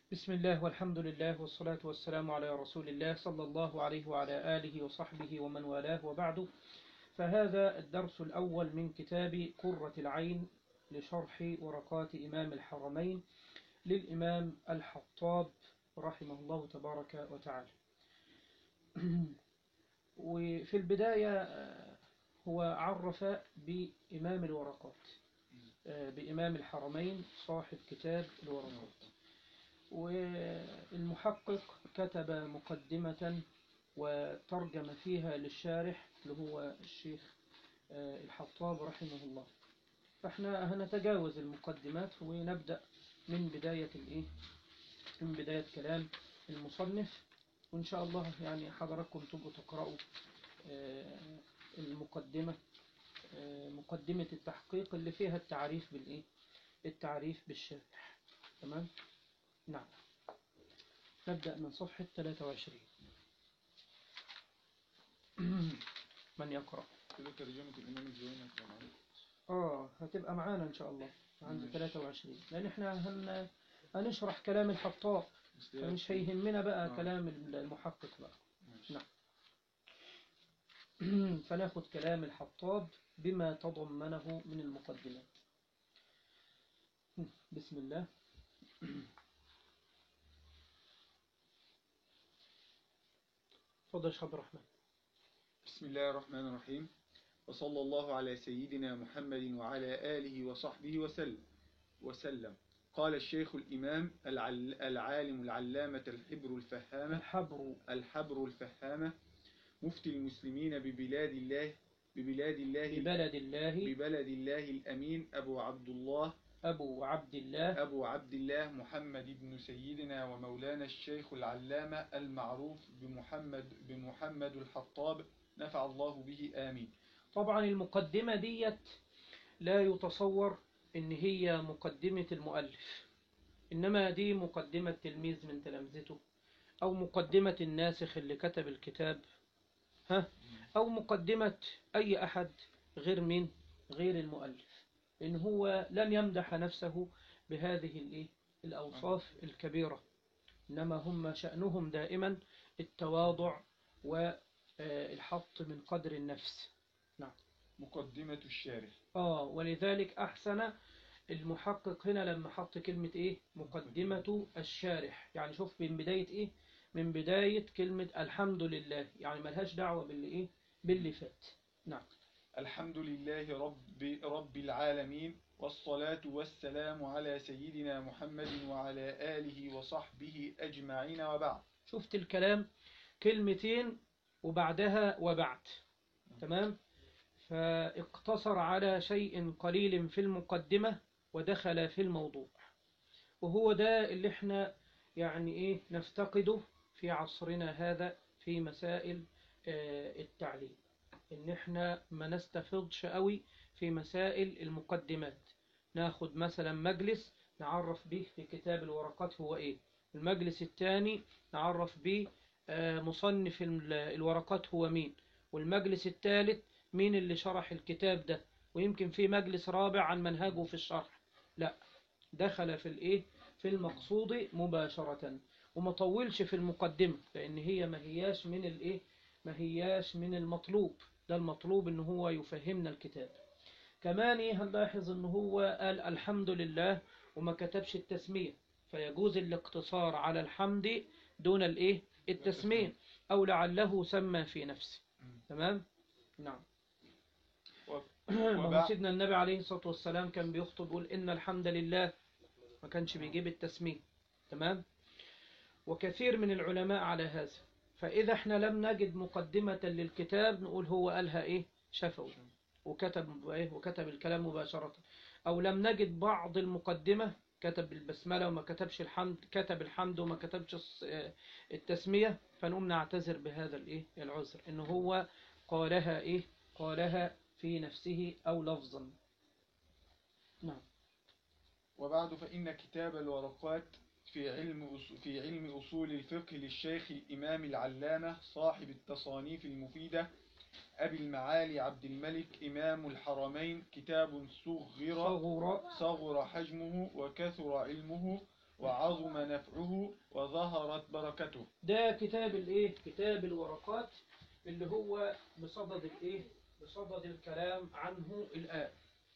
بسم الله والحمد لله والصلاة والسلام على رسول الله صلى الله عليه وعلى آله وصحبه ومن والاه وبعد فهذا الدرس الأول من كتاب قرة العين لشرح ورقات إمام الحرمين للإمام الحطاب رحمه الله تبارك وتعالى وفي البداية هو عرف بإمام الورقات بإمام الحرمين صاحب كتاب الورقات والمحقق كتب مقدمة وترجم فيها للشارح اللي هو الشيخ الحطاب رحمه الله فاحنا هنتجاوز المقدمات ونبدأ من بداية الايه من بداية كلام المصنف وإن شاء الله يعني حضراتكم تبقوا تقرأوا المقدمة مقدمة التحقيق اللي فيها التعريف بالإيه التعريف بالشارح تمام نعم نبدأ من صفحة 23 من يقرأ كده ترجمة الإمام الزويني هتبقى معانا آه هتبقى معانا إن شاء الله عند ماشي. 23 لأن إحنا هن... هنشرح كلام الحطاب بس دي فمش هيهمنا بقى آه. كلام المحقق بقى ماشي. نعم. فناخد كلام الحطاب بما تضمنه من المقدمات بسم الله تفضل يا شيخ عبد الرحمن بسم الله الرحمن الرحيم وصلى الله على سيدنا محمد وعلى آله وصحبه وسلم وسلم قال الشيخ الإمام العل العالم العلامة الحبر الفهامة الحبر الحبر الفهامة مفتي المسلمين ببلاد الله ببلاد الله ببلد الله ببلد الله الأمين أبو عبد الله أبو عبد الله أبو عبد الله محمد بن سيدنا ومولانا الشيخ العلامة المعروف بمحمد بمحمد الحطاب نفع الله به آمين طبعا المقدمة ديت لا يتصور ان هي مقدمة المؤلف انما دي مقدمة تلميذ من تلامذته او مقدمة الناسخ اللي كتب الكتاب ها او مقدمة اي احد غير من غير المؤلف ان هو لن يمدح نفسه بهذه الايه الاوصاف الكبيرة انما هم شأنهم دائما التواضع والحط من قدر النفس مقدمة الشارح آه ولذلك أحسن المحقق هنا لما حط كلمة إيه مقدمة الشارح يعني شوف من بداية إيه من بداية كلمة الحمد لله يعني ملهاش دعوة باللي إيه باللي فات نعم الحمد لله رب رب العالمين والصلاة والسلام على سيدنا محمد وعلى آله وصحبه أجمعين وبعد شفت الكلام كلمتين وبعدها وبعد تمام فاقتصر على شيء قليل في المقدمة ودخل في الموضوع وهو ده اللي احنا يعني ايه نفتقده في عصرنا هذا في مسائل آه، التعليم ان احنا ما نستفضش قوي في مسائل المقدمات ناخد مثلا مجلس نعرف به في كتاب الورقات هو ايه المجلس الثاني نعرف به آه، مصنف ال- الورقات هو مين والمجلس الثالث مين اللي شرح الكتاب ده ويمكن في مجلس رابع عن منهجه في الشرح لا دخل في الايه في المقصود مباشرة وما طولش في المقدمة لان هي ما هياش من الايه ما هياش من المطلوب ده المطلوب ان هو يفهمنا الكتاب كمان هنلاحظ ان هو قال الحمد لله وما كتبش التسمية فيجوز الاقتصار على الحمد دون الايه التسمية او لعله سمى في نفسه تمام نعم ما هو وبعد سيدنا النبي عليه الصلاة والسلام كان بيخطب يقول إن الحمد لله ما كانش بيجيب التسمية تمام وكثير من العلماء على هذا فإذا احنا لم نجد مقدمة للكتاب نقول هو قالها إيه شفوي وكتب إيه وكتب الكلام مباشرة أو لم نجد بعض المقدمة كتب البسملة وما كتبش الحمد كتب الحمد وما كتبش الص- آه، التسمية فنقوم نعتذر بهذا الإيه العذر إن هو قالها إيه قالها في نفسه أو لفظا نعم وبعد فإن كتاب الورقات في علم أص- في علم أصول الفقه للشيخ الإمام العلامة صاحب التصانيف المفيدة أبي المعالي عبد الملك إمام الحرمين كتاب صغر صغر صغر حجمه وكثر علمه وعظم نفعه وظهرت بركته ده كتاب الايه كتاب الورقات اللي هو بصدد الايه بصدد الكلام عنه الآن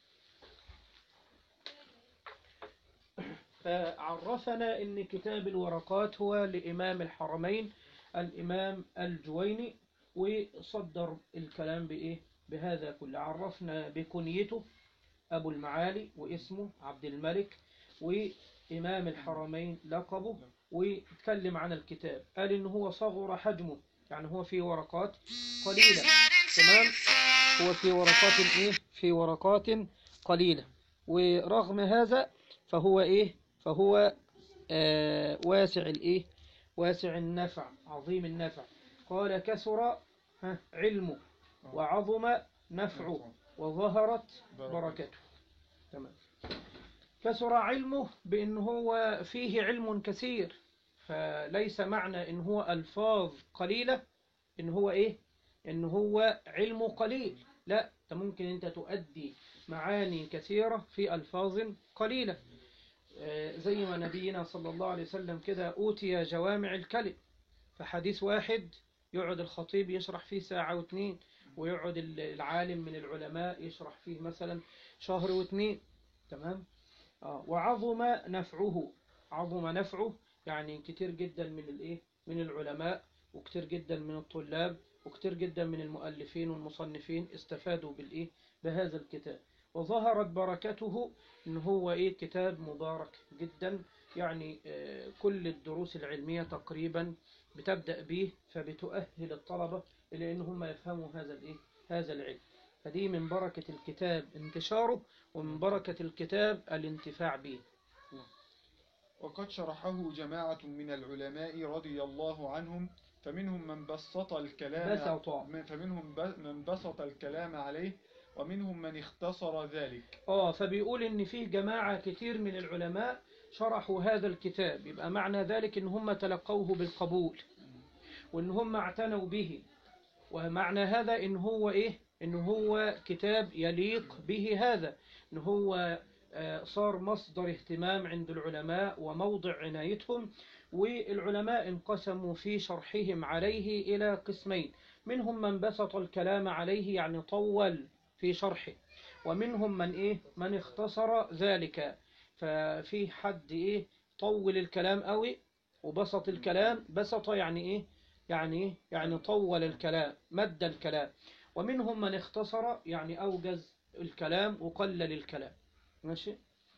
فعرفنا ان كتاب الورقات هو لإمام الحرمين الإمام الجويني وصدر الكلام بإيه بهذا كله عرفنا بكنيته أبو المعالي واسمه عبد الملك وإمام الحرمين لقبه واتكلم عن الكتاب قال إن هو صغر حجمه يعني هو في ورقات قليلة تمام هو في ورقات إيه في ورقات قليلة ورغم هذا فهو إيه فهو آه واسع الإيه واسع النفع عظيم النفع قال كثر ها، علمه وعظم نفعه وظهرت بركته تمام كثر علمه بأن هو فيه علم كثير فليس معنى إن هو ألفاظ قليلة إن هو إيه إن هو علمه قليل لا أنت ممكن أنت تؤدي معاني كثيرة في ألفاظ قليلة آه، زي ما نبينا صلى الله عليه وسلم كده أوتي جوامع الكلم فحديث واحد يقعد الخطيب يشرح فيه ساعة واتنين ويقعد العالم من العلماء يشرح فيه مثلا شهر واتنين تمام آه وعظم نفعه عظم نفعه يعني كتير جدا من الايه من العلماء وكتير جدا من الطلاب وكتير جدا من المؤلفين والمصنفين استفادوا بالايه بهذا الكتاب وظهرت بركته ان هو ايه كتاب مبارك جدا يعني آه، كل الدروس العلمية تقريبا بتبدأ به فبتؤهل الطلبة إلى أن هم يفهموا هذا الإيه؟ هذا العلم فدي من بركة الكتاب انتشاره ومن بركة الكتاب الانتفاع به وقد شرحه جماعة من العلماء رضي الله عنهم فمنهم من بسط الكلام بسط. فمنهم ب- من بسط الكلام عليه ومنهم من اختصر ذلك آه فبيقول إن فيه جماعة كتير من العلماء شرحوا هذا الكتاب يبقى معنى ذلك إن هم تلقوه بالقبول وإن هم اعتنوا به ومعنى هذا إن هو إيه إن هو كتاب يليق به هذا إن هو آه، صار مصدر اهتمام عند العلماء وموضع عنايتهم والعلماء انقسموا في شرحهم عليه إلى قسمين منهم من بسط الكلام عليه يعني طول في شرحه ومنهم من إيه من اختصر ذلك ففي حد إيه طول الكلام قوي وبسط الكلام بسط يعني إيه يعني إيه يعني طول الكلام مد الكلام ومنهم من اختصر يعني أوجز الكلام وقلل الكلام ماشي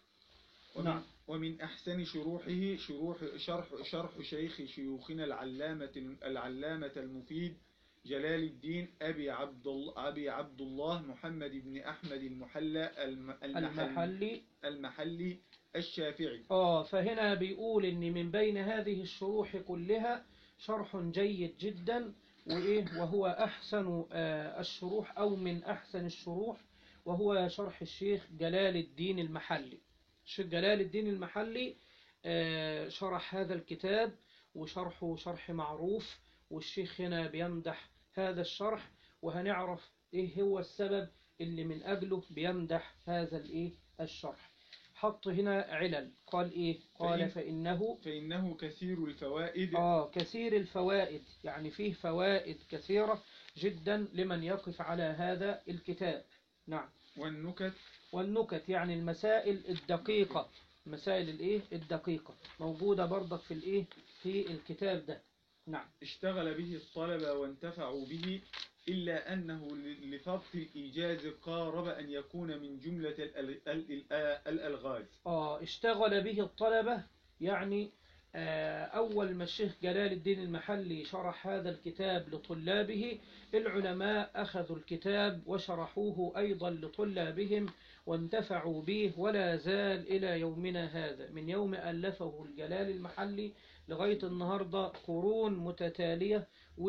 ومن, نعم. ومن أحسن شروحه شروح شرح شرح شيخ شيوخنا العلامة العلامة المفيد جلال الدين أبي عبد الله أبي عبد الله محمد بن أحمد المحلى الم- المحلي, المحلي المحلي الشافعي آه فهنا بيقول إن من بين هذه الشروح كلها شرح جيد جدا وإيه وهو أحسن آه الشروح أو من أحسن الشروح وهو شرح الشيخ جلال الدين المحلي الشيخ جلال الدين المحلي آه شرح هذا الكتاب وشرحه شرح معروف والشيخ هنا بيمدح هذا الشرح وهنعرف إيه هو السبب اللي من أجله بيمدح هذا الإيه الشرح حط هنا علل قال إيه قال فإن- فإنه فإنه كثير الفوائد آه كثير الفوائد يعني فيه فوائد كثيرة جدا لمن يقف على هذا الكتاب نعم والنكت والنكت يعني المسائل الدقيقة المسائل الايه الدقيقة موجودة برضك في الايه في الكتاب ده نعم اشتغل به الطلبة وانتفعوا به إلا أنه ل- لفرط الإيجاز قارب أن يكون من جملة الأل- ال- ال- الألغاز آه اشتغل به الطلبة يعني آه أول ما الشيخ جلال الدين المحلي شرح هذا الكتاب لطلابه العلماء أخذوا الكتاب وشرحوه أيضا لطلابهم وانتفعوا به ولا زال إلى يومنا هذا من يوم ألفه الجلال المحلي لغاية النهاردة قرون متتالية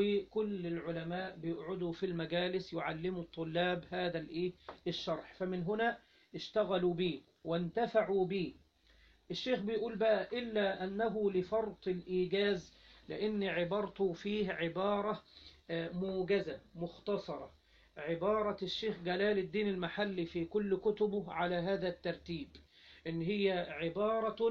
وكل العلماء بيقعدوا في المجالس يعلموا الطلاب هذا الإيه الشرح فمن هنا اشتغلوا به وانتفعوا به الشيخ بيقول بقى إلا أنه لفرط الإيجاز لأن عبارته فيه عبارة آه، موجزة مختصرة عبارة الشيخ جلال الدين المحلي في كل كتبه على هذا الترتيب إن هي عبارة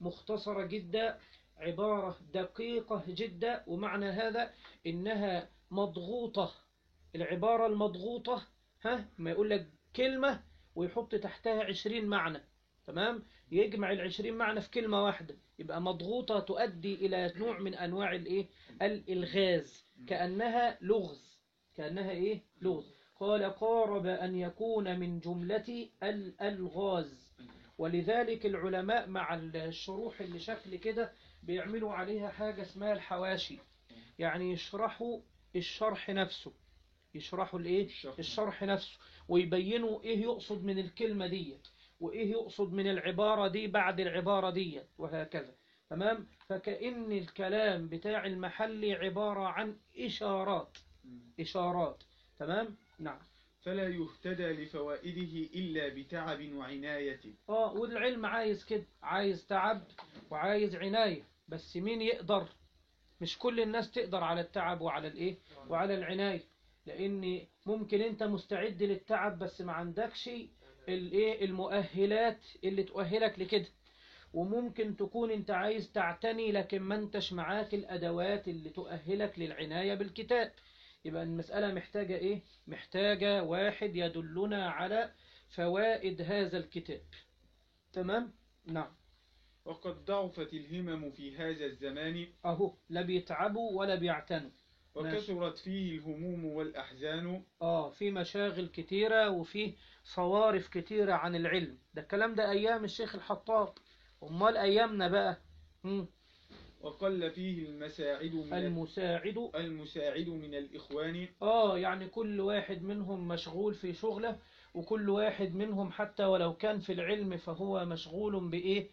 مختصرة جدا عبارة دقيقة جدا ومعنى هذا إنها مضغوطة العبارة المضغوطة ها ما يقول لك كلمة ويحط تحتها عشرين معنى تمام يجمع العشرين معنى في كلمة واحدة يبقى مضغوطة تؤدي إلى نوع من أنواع الإيه الإلغاز كأنها لغز كأنها إيه لغز قال قارب أن يكون من جملة الألغاز ولذلك العلماء مع الشروح اللي شكل كده بيعملوا عليها حاجة اسمها الحواشي يعني يشرحوا الشرح نفسه يشرحوا الايه الشرح. الشرح نفسه ويبينوا ايه يقصد من الكلمة دي وايه يقصد من العبارة دي بعد العبارة دي وهكذا تمام فكأن الكلام بتاع المحلي عبارة عن إشارات إشارات تمام نعم فلا يهتدى لفوائده إلا بتعب وعناية اه والعلم عايز كده عايز تعب وعايز عناية بس مين يقدر مش كل الناس تقدر على التعب وعلى الايه وعلى العناية لان ممكن انت مستعد للتعب بس ما عندكش الايه المؤهلات اللي تؤهلك لكده وممكن تكون انت عايز تعتني لكن ما انتش معاك الادوات اللي تؤهلك للعناية بالكتاب يبقى المسألة محتاجة ايه محتاجة واحد يدلنا على فوائد هذا الكتاب تمام نعم وقد ضعفت الهمم في هذا الزمان اهو لا بيتعبوا ولا بيعتنوا وكثرت فيه الهموم والأحزان اه في مشاغل كتيرة وفي صوارف كتيرة عن العلم ده الكلام ده ايام الشيخ الحطاب امال ايامنا بقى مم. وقل فيه المساعد من المساعد المساعد من الإخوان اه يعني كل واحد منهم مشغول في شغله وكل واحد منهم حتى ولو كان في العلم فهو مشغول بإيه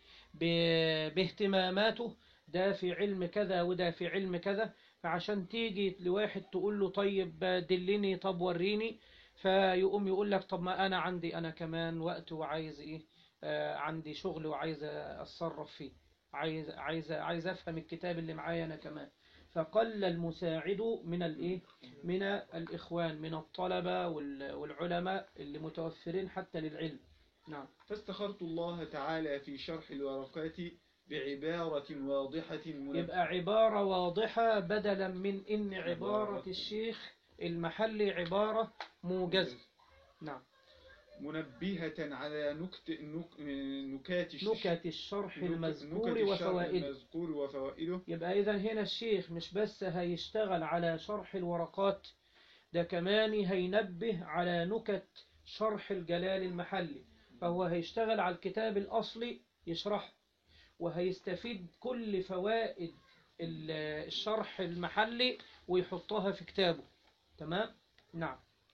ب- باهتماماته ده في علم كذا وده في علم كذا فعشان تيجي لواحد تقول له طيب دلني طب وريني فيقوم يقول لك طب ما أنا عندي أنا كمان وقت وعايز إيه آه عندي شغل وعايز أتصرف فيه عايز عايز عايز أفهم الكتاب اللي معايا أنا كمان فقل المساعد من الإيه من الإخوان من الطلبة وال- والعلماء اللي متوفرين حتى للعلم نعم فاستخرت الله تعالى في شرح الورقات بعبارة واضحة منبهة يبقى عبارة واضحة بدلا من إن عبارة الشيخ المحلي عبارة موجزة نعم منبهة على نكت نك نكات الش- نكت الشرح نك- المذكور نكت الشرح وفوائده المذكور وفوائده يبقى إذا هنا الشيخ مش بس هيشتغل على شرح الورقات ده كمان هينبه على نكت شرح الجلال المحلي فهو هيشتغل على الكتاب الأصلي يشرحه وهيستفيد كل فوائد ال- الشرح المحلي ويحطها في كتابه تمام نعم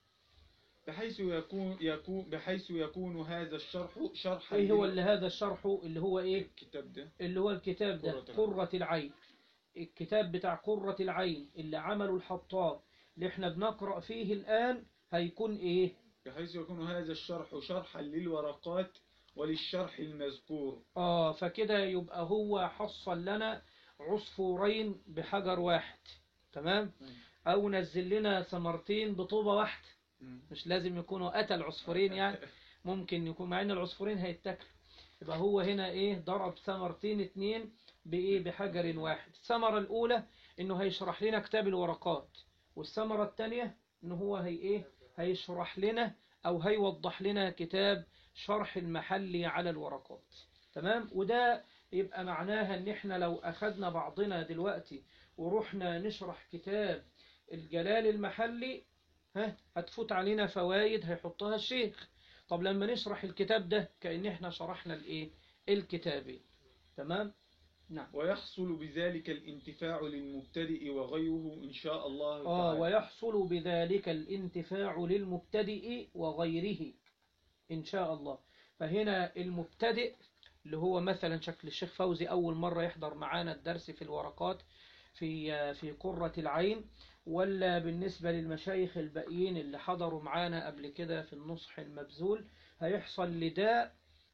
بحيث يكون يكون بحيث يكون هذا الشرح شرحا ايه هو لل- اللي هذا الشرح اللي هو ايه الكتاب ده اللي هو الكتاب ده قرة العين. قرة العين الكتاب بتاع قرة العين اللي عمله الحطاب اللي احنا بنقرأ فيه الآن هيكون ايه بحيث يكون هذا الشرح شرحا للورقات وللشرح المذكور اه فكده يبقى هو حصل لنا عصفورين بحجر واحد تمام او نزل لنا ثمرتين بطوبة واحدة مش لازم يكونوا قتل عصفورين يعني ممكن يكون مع ان العصفورين هيتاكلوا يبقى هو هنا ايه ضرب ثمرتين اتنين بايه بحجر واحد الثمرة الاولى انه هيشرح لنا كتاب الورقات والثمرة الثانية انه هو هي ايه هيشرح لنا او هيوضح لنا كتاب شرح المحلي على الورقات تمام وده يبقى معناها ان احنا لو اخدنا بعضنا دلوقتي ورحنا نشرح كتاب الجلال المحلي ها هتفوت علينا فوائد هيحطها الشيخ طب لما نشرح الكتاب ده كأن احنا شرحنا الايه الكتابين تمام نعم ويحصل بذلك الانتفاع للمبتدئ وغيره إن شاء الله آه تعالى ويحصل بذلك الانتفاع للمبتدئ وغيره إن شاء الله فهنا المبتدئ اللي هو مثلا شكل الشيخ فوزي أول مرة يحضر معانا الدرس في الورقات في في قرة العين ولا بالنسبة للمشايخ الباقيين اللي حضروا معانا قبل كده في النصح المبذول هيحصل لده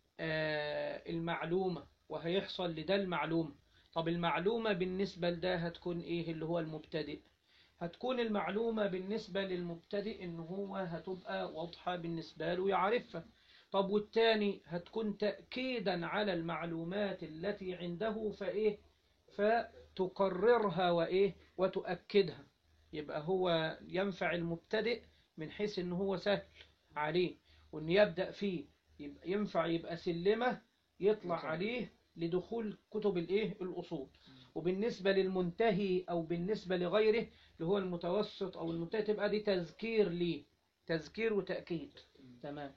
آه، المعلومة وهيحصل لده المعلومة طب المعلومة بالنسبة لده هتكون ايه اللي هو المبتدئ هتكون المعلومة بالنسبة للمبتدئ ان هو هتبقى واضحة بالنسبة له يعرفها طب والتاني هتكون تأكيدا على المعلومات التي عنده فإيه فتقررها وإيه وتؤكدها يبقى هو ينفع المبتدئ من حيث إن هو سهل عليه وإن يبدأ فيه يبقى ينفع يبقى سلمة يطلع يطلع. عليه لدخول كتب الإيه الأصول وبالنسبة للمنتهي أو بالنسبة لغيره اللي هو المتوسط أو المنتهي تبقى دي تذكير ليه تذكير وتأكيد تمام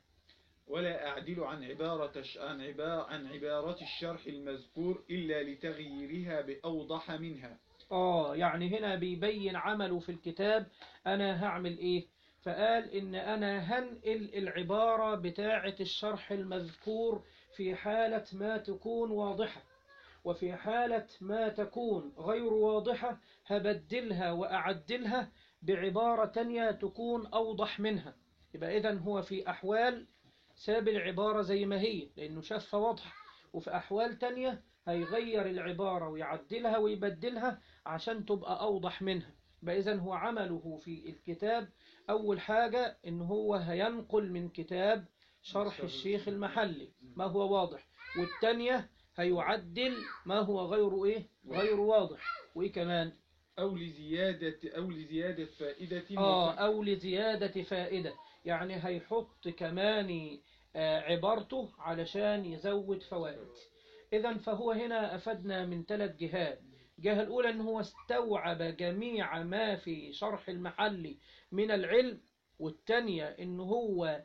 ولا أعدل عن عبارة ش- عن عبارة عن عبارة الشرح المذكور إلا لتغييرها بأوضح منها آه يعني هنا بيبين عمله في الكتاب أنا هعمل إيه فقال إن أنا هنقل العبارة بتاعة الشرح المذكور في حالة ما تكون واضحة وفي حالة ما تكون غير واضحة هبدلها وأعدلها بعبارة تانية تكون أوضح منها يبقى إذن هو في أحوال ساب العبارة زي ما هي لأنه شافها واضحة وفي أحوال تانية هيغير العبارة ويعدلها ويبدلها عشان تبقى أوضح منها يبقى إذن هو عمله في الكتاب أول حاجة إن هو هينقل من كتاب شرح الشيخ المحلي ما هو واضح والتانية هيعدل ما هو غير إيه غير واضح وإيه كمان أو لزيادة أو لزيادة فائدة آه أو لزيادة فائدة يعني هيحط كمان آه، عبارته علشان يزود فوائد إذا فهو هنا أفدنا من ثلاث جهات الجهة الأولى أنه هو استوعب جميع ما في شرح المحل من العلم والثانية أنه هو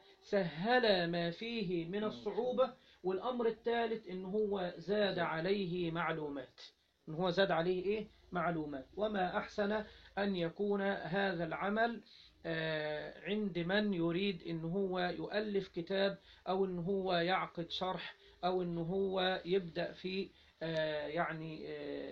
سهل ما فيه من الصعوبة والأمر الثالث أنه هو زاد عليه معلومات أنه هو زاد عليه إيه؟ معلومات وما أحسن أن يكون هذا العمل آه، عند من يريد أن هو يؤلف كتاب أو أن هو يعقد شرح أو أن هو يبدأ في آه، يعني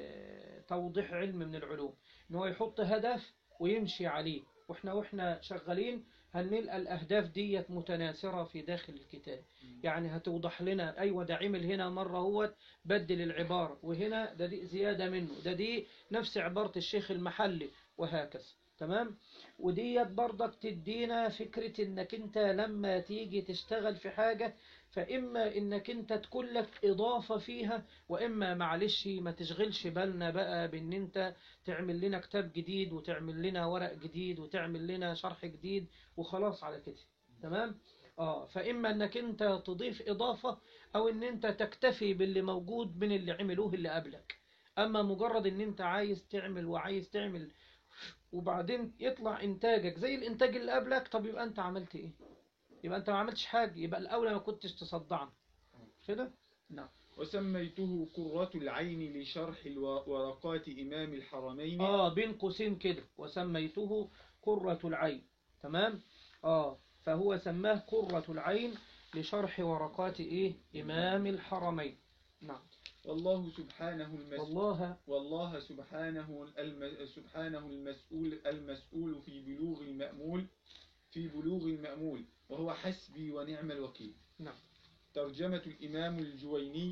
آه، توضيح علم من العلوم أن هو يحط هدف ويمشي عليه وإحنا وإحنا شغالين هنلقى الأهداف ديت متناثرة في داخل الكتاب يعني هتوضح لنا أيوة ده عمل هنا مرة هو بدل العبارة وهنا ده دي زيادة منه ده دي نفس عبارة الشيخ المحلي وهكذا تمام وديت برضك تدينا فكرة انك انت لما تيجي تشتغل في حاجة فإما إنك أنت تكون لك إضافة فيها وإما معلش ما تشغلش بالنا بقى بإن أنت تعمل لنا كتاب جديد وتعمل لنا ورق جديد وتعمل لنا شرح جديد وخلاص على كده تمام آه فإما إنك أنت تضيف إضافة أو إن أنت تكتفي باللي موجود من اللي عملوه اللي قبلك أما مجرد إن أنت عايز تعمل وعايز تعمل وبعدين يطلع إنتاجك زي الإنتاج اللي قبلك طب يبقى أنت عملت إيه يبقى أنت ما عملتش حاجة يبقى الأولى ما كنتش تصدعنا كده نعم وسميته قرة العين لشرح الو- ورقات إمام الحرمين آه بين قوسين كده وسميته قرة العين تمام آه فهو سماه قرة العين لشرح ورقات إيه إمام الحرمين نعم والله سبحانه المسؤول والله والله سبحانه الم... سبحانه المسؤول المسؤول في بلوغ المأمول في بلوغ المأمول وهو حسبي ونعم الوكيل نعم ترجمة الإمام الجويني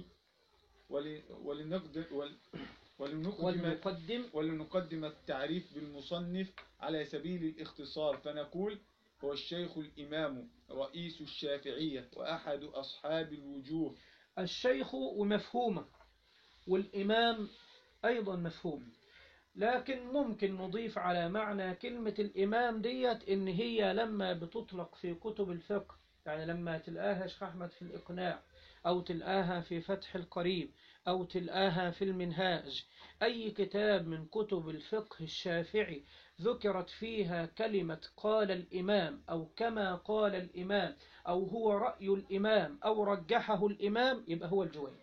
ول... ولنقدم ول... ولنقدم والمقدم ولنقدم التعريف بالمصنف على سبيل الاختصار فنقول هو الشيخ الإمام رئيس الشافعية وأحد أصحاب الوجوه الشيخ ومفهومه والإمام أيضا مفهوم لكن ممكن نضيف على معنى كلمة الإمام ديت إن هي لما بتطلق في كتب الفقه يعني لما تلقاها شيخ أحمد في الإقناع أو تلقاها في فتح القريب أو تلقاها في المنهاج أي كتاب من كتب الفقه الشافعي ذكرت فيها كلمة قال الإمام أو كما قال الإمام أو هو رأي الإمام أو رجحه الإمام يبقى هو الجويني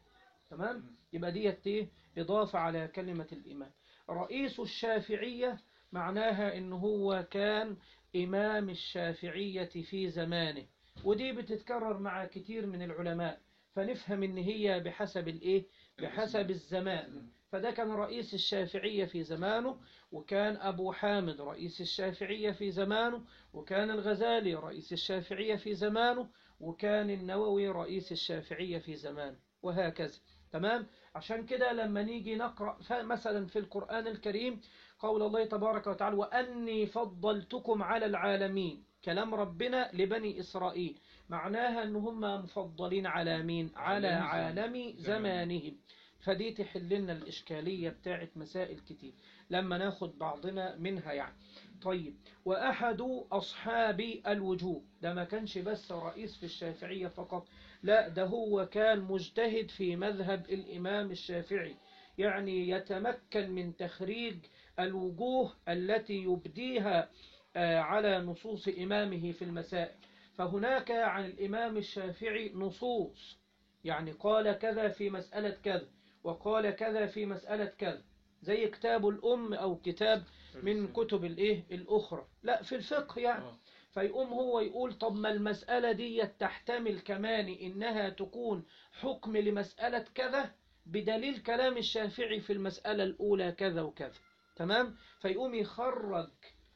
تمام يبقى ديت ايه إضافة على كلمة الإمام رئيس الشافعية معناها إن هو كان إمام الشافعية في زمانه ودي بتتكرر مع كتير من العلماء فنفهم إن هي بحسب الإيه بحسب الزمان فده كان رئيس الشافعية في زمانه وكان أبو حامد رئيس الشافعية في زمانه وكان الغزالي رئيس الشافعية في زمانه وكان النووي رئيس الشافعية في زمانه وهكذا تمام عشان كده لما نيجي نقرأ ف- مثلا في القرآن الكريم قول الله تبارك وتعالى وأني فضلتكم على العالمين كلام ربنا لبني إسرائيل معناها ان هم مفضلين على مين على عالم عالم زمانهم فدي تحل لنا الإشكالية بتاعت مسائل كتير لما ناخد بعضنا منها يعني طيب وأحد أصحاب الوجوه ده ما كانش بس رئيس في الشافعية فقط لا ده هو كان مجتهد في مذهب الإمام الشافعي يعني يتمكن من تخريج الوجوه التي يبديها آه، على نصوص إمامه في المسائل فهناك عن الإمام الشافعي نصوص يعني قال كذا في مسألة كذا وقال كذا في مسألة كذا زي كتاب الأم أو كتاب من كتب الإيه الأخرى لا في الفقه يعني آه. فيقوم هو يقول طب ما المسألة دي تحتمل كمان إنها تكون حكم لمسألة كذا بدليل كلام الشافعي في المسألة الأولى كذا وكذا تمام فيقوم يخرج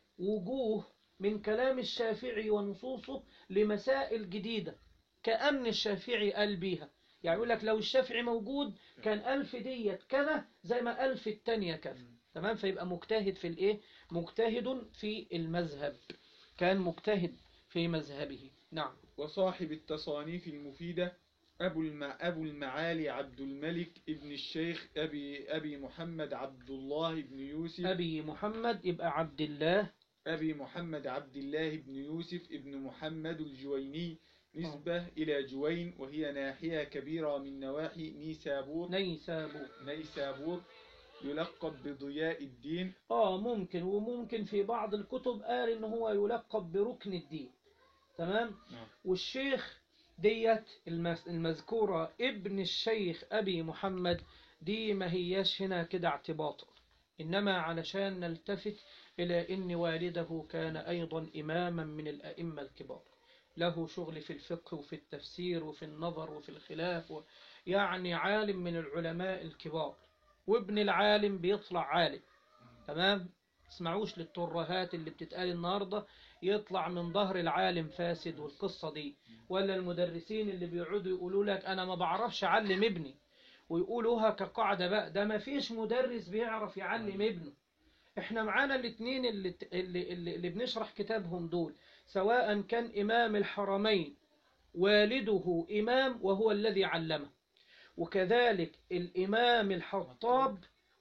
وجوه من كلام الشافعي ونصوصه لمسائل جديدة كأن الشافعي قال بيها يعني يقول لك لو الشافعي موجود كان ألف ديت كذا زي ما ألف التانية كذا تمام فيبقى مجتهد في الإيه مجتهد في المذهب كان مجتهد في مذهبه نعم وصاحب التصانيف المفيدة أبو, المع... أبو المعالي عبد الملك ابن الشيخ أبي, أبي محمد عبد الله بن يوسف أبي محمد يبقى عبد الله أبي محمد عبد الله بن يوسف ابن محمد الجويني نسبة إلى جوين وهي ناحية كبيرة من نواحي نيسابور نيسابور نيسابور يلقب بضياء الدين آه ممكن وممكن في بعض الكتب قال إن هو يلقب بركن الدين تمام نعم. والشيخ ديت المس- المذكورة ابن الشيخ أبي محمد دي ما هياش هنا كده اعتباطا إنما علشان نلتفت إلى إن والده كان أيضا إماما من الأئمة الكبار له شغل في الفقه وفي التفسير وفي النظر وفي الخلاف و... يعني عالم من العلماء الكبار وابن العالم بيطلع عالم تمام تسمعوش للترهات اللي بتتقال النهاردة يطلع من ظهر العالم فاسد والقصة دي ولا المدرسين اللي بيقعدوا يقولوا لك أنا ما بعرفش أعلم ابني ويقولوها كقاعدة بقى ده ما فيش مدرس بيعرف يعلم ابنه احنا معانا الاثنين اللي, اللي, اللي, اللي بنشرح كتابهم دول سواء كان إمام الحرمين والده إمام وهو الذي علمه وكذلك الإمام الحطاب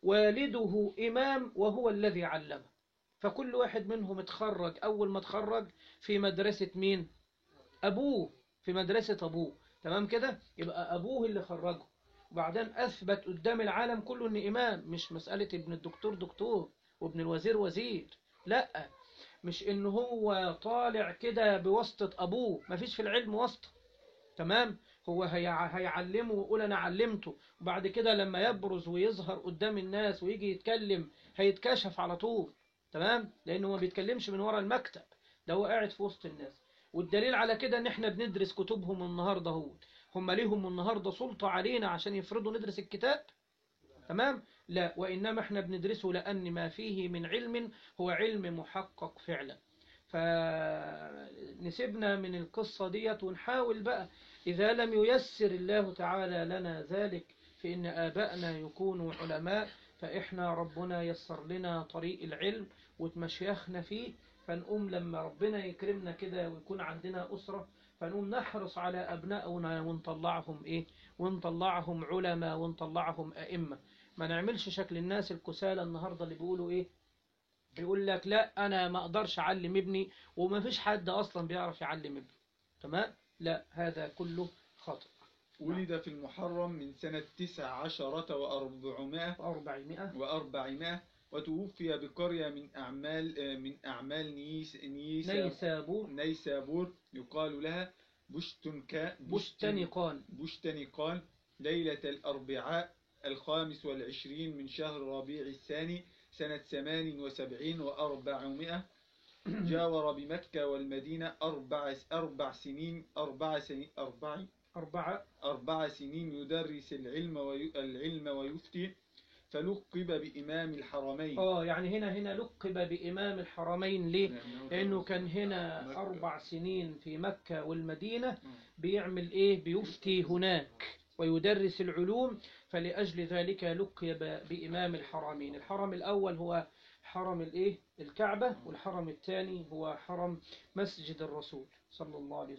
والده إمام وهو الذي علمه فكل واحد منهم اتخرج أول ما اتخرج في مدرسة مين أبوه في مدرسة أبوه تمام كده يبقى أبوه اللي خرجه وبعدين أثبت قدام العالم كله إن إمام مش مسألة ابن الدكتور دكتور وابن الوزير وزير لا مش إن هو طالع كده بواسطة أبوه مفيش في العلم واسطة تمام هو هيع- هيعلمه ويقول أنا علمته وبعد كده لما يبرز ويظهر قدام الناس ويجي يتكلم هيتكشف على طول تمام لأنه ما بيتكلمش من ورا المكتب ده هو قاعد في وسط الناس والدليل على كده ان احنا بندرس كتبهم النهارده هو هم ليهم النهارده سلطة علينا عشان يفرضوا ندرس الكتاب تمام لا وإنما احنا بندرسه لأن ما فيه من علم هو علم محقق فعلا فنسيبنا من القصة ديت ونحاول بقى إذا لم ييسر الله تعالى لنا ذلك في إن آبائنا يكونوا علماء فإحنا ربنا يسر لنا طريق العلم وتمشيخنا فيه فنقوم لما ربنا يكرمنا كده ويكون عندنا أسرة فنقوم نحرص على أبنائنا ونطلعهم إيه ونطلعهم علماء ونطلعهم أئمة ما نعملش شكل الناس الكسالى النهاردة اللي بيقولوا إيه يقول لك لا أنا ما أقدرش أعلم ابني وما فيش حد أصلا بيعرف يعلم ابنه تمام لا هذا كله خطأ ولد في المحرم من سنة تسع عشرة وأربعمائة وأربعمائة وأربعمائة وتوفي بقرية من أعمال آه، من أعمال نيس نيس نيسابور نيسابور يقال لها بشتنكا بشتنقان بشتنقان ليلة الأربعاء الخامس والعشرين من شهر ربيع الثاني سنة ثمان وسبعين وأربعمائة جاور بمكة والمدينة أربع أربع سنين أربع سنين أربع أربعة أربع سنين يدرس العلم وي... العلم ويفتي فلقب بإمام الحرمين آه يعني هنا هنا لقب بإمام الحرمين ليه؟ لأنه كان هنا أربع سنين في مكة والمدينة بيعمل إيه؟ بيفتي هناك ويدرس العلوم فلأجل ذلك لقب بإمام الحرمين الحرم الأول هو حرم الإيه؟ الكعبة والحرم الثاني هو حرم مسجد الرسول صلى الله عليه وسلم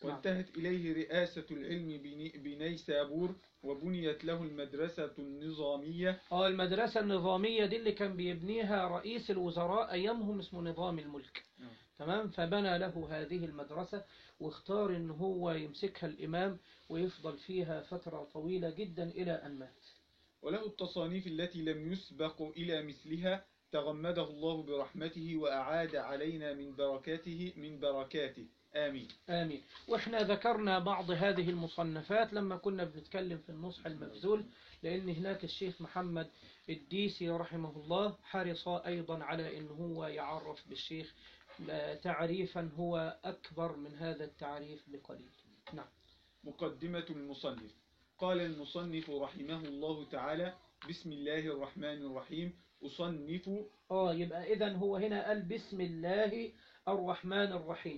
وانتهت إليه رئاسة العلم بني- بنيسابور وبنيت له المدرسة النظامية اه المدرسة النظامية دي اللي كان بيبنيها رئيس الوزراء أيامهم اسمه نظام الملك نعم. تمام فبنى له هذه المدرسة واختار ان هو يمسكها الإمام ويفضل فيها فترة طويلة جدا إلى أن مات وله التصانيف التي لم يسبق إلى مثلها تغمده الله برحمته وأعاد علينا من بركاته من بركاته آمين آمين وإحنا ذكرنا بعض هذه المصنفات لما كنا بنتكلم في النصح المبذول لأن هناك الشيخ محمد الديسي رحمه الله حرص أيضا على أن هو يعرف بالشيخ آه، تعريفا هو أكبر من هذا التعريف بقليل نعم مقدمة المصنف قال المصنف رحمه الله تعالى بسم الله الرحمن الرحيم أصنف آه يبقى إذا هو هنا قال بسم الله الرحمن الرحيم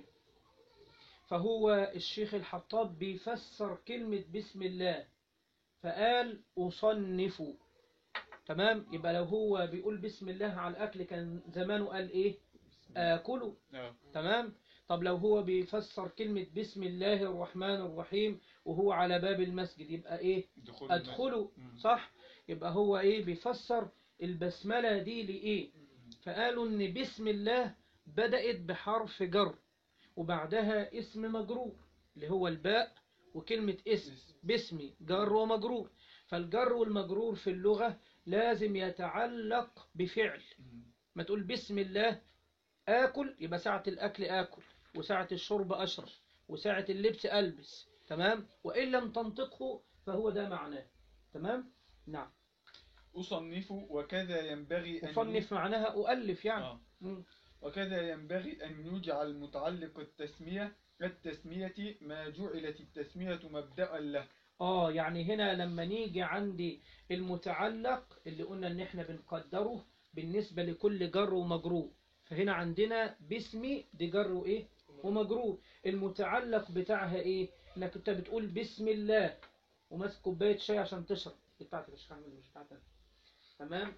فهو الشيخ الحطاب بيفسر كلمة بسم الله فقال أصنف تمام يبقى لو هو بيقول بسم الله على الأكل كان زمانه قال إيه آكله تمام طب لو هو بيفسر كلمة بسم الله الرحمن الرحيم وهو على باب المسجد يبقى إيه دخول أدخله مم. صح يبقى هو إيه بيفسر البسملة دي لإيه فقالوا إن بسم الله بدأت بحرف جر وبعدها اسم مجرور اللي هو الباء وكلمة اسم باسمي جر ومجرور فالجر والمجرور في اللغة لازم يتعلق بفعل ما تقول بسم الله آكل يبقى ساعة الأكل آكل وساعة الشرب أشرب وساعة اللبس ألبس تمام وإن لم تنطقه فهو ده معناه تمام نعم أصنف وكذا ينبغي أن أصنف معناها أؤلف يعني آه. مم. وكذا ينبغي أن يجعل متعلق التسمية التسمية ما جعلت التسمية مبدأ له آه يعني هنا لما نيجي عندي المتعلق اللي قلنا إن إحنا بنقدره بالنسبة لكل جر ومجرور فهنا عندنا باسمي دي جر وإيه ومجرور المتعلق بتاعها إيه إنك أنت بتقول بسم الله وماسك كوباية شاي عشان تشرب دي بتاعتك مش هعمل مش بتاعتك تمام